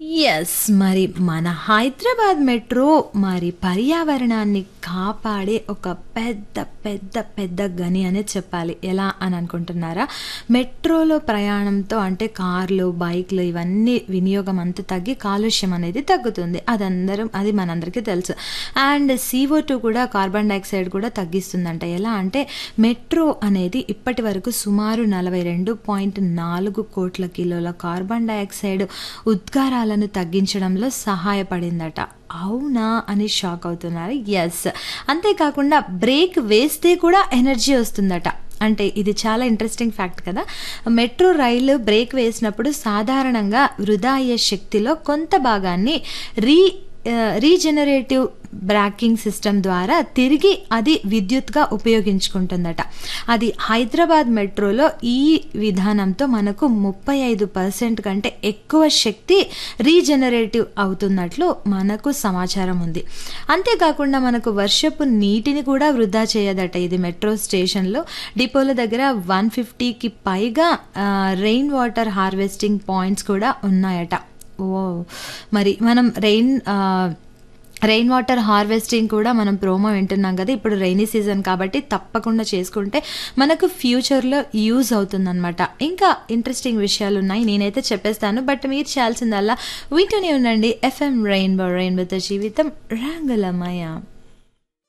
Yes. మరి మన Hyderabad metro మరి పర్యావరణాన్ని కాపాడే ఒక పెద్ద, పెద్ద, పెద్ద గని అనే చెప్పాలి. ఎలా అని అనుకుంటున్నారా? మెట్రోలో ప్రయాణంతో అంటే కార్లు, బైక్‌లు ఇవన్నీ వినియోగం అంతా తగ్గి కాలుష్యం అనేది తగ్గుతుంది. అదందరం అది మనందరికీ తెలుసు. అండ్ సీఓ2 కూడా కార్బన్ డయాక్సైడ్ కూడా తగ్గిస్తుందంట. ఎలా అంటే మెట్రో అనేది ఇప్పటి వరకు సుమారు 42.4 కోట్ల కిలోల కార్బన్ డయాక్సైడ్ ఉద్గారాలను తగ్గించడంలో సహాయపడిందట. అవునా! అని షాక్ అవుతున్నారు. యెస్. అంతేకాకుండా బ్రేక్ వేస్తే కూడా ఎనర్జీ వస్తుందట. అంటే ఇది చాలా ఇంట్రెస్టింగ్ ఫ్యాక్ట్ కదా! మెట్రో రైలు బ్రేక్ వేసినప్పుడు సాధారణంగా వృధా అయ్యే శక్తిలో కొంత భాగాన్ని రీ ఆహ్, రీజనరేటివ్ బ్రాకింగ్ సిస్టమ్ ద్వారా తిరిగి అది విద్యుత్‌గా ఉపయోగించుకుంటుందట. అది హైదరాబాద్ మెట్రోలో ఈ విధానంతో మనకు 35% కంటే ఎక్కువ శక్తి రీజనరేటివ్ అవుతున్నట్లు మనకు సమాచారం ఉంది. అంతేకాకుండా మనకు వర్షపు నీటిని కూడా వృధా చేయదట ఇది మెట్రో స్టేషన్‌లో. డిపోల దగ్గర 150కి పైగా ఆహ్, రెయిన్ వాటర్ హార్వెస్టింగ్ పాయింట్స్ కూడా ఉన్నాయట. ఓహ్! మరి మనం రెయిన్ ఆహ్, రెయిన్ వాటర్ హార్వెస్టింగ్ కూడా మనం ప్రోమో వింటున్నాం కదా! ఇప్పుడు రెయినీ సీజన్ కాబట్టి తప్పకుండా చేసుకుంటే మనకు ఫ్యూచర్‌లో యూజ్ అవుతుందనమాట. ఇంకా ఇంట్రెస్టింగ్ విషయాలున్నాయి. నేనైతే చెప్పేస్తాను. బట్ మీరు చేయాల్సిందల్లా వింటూనే ఉండండి. ఎఫ్ఎం రెయిన్బో రెయిన్బోతో జీవితం రంగులమయ.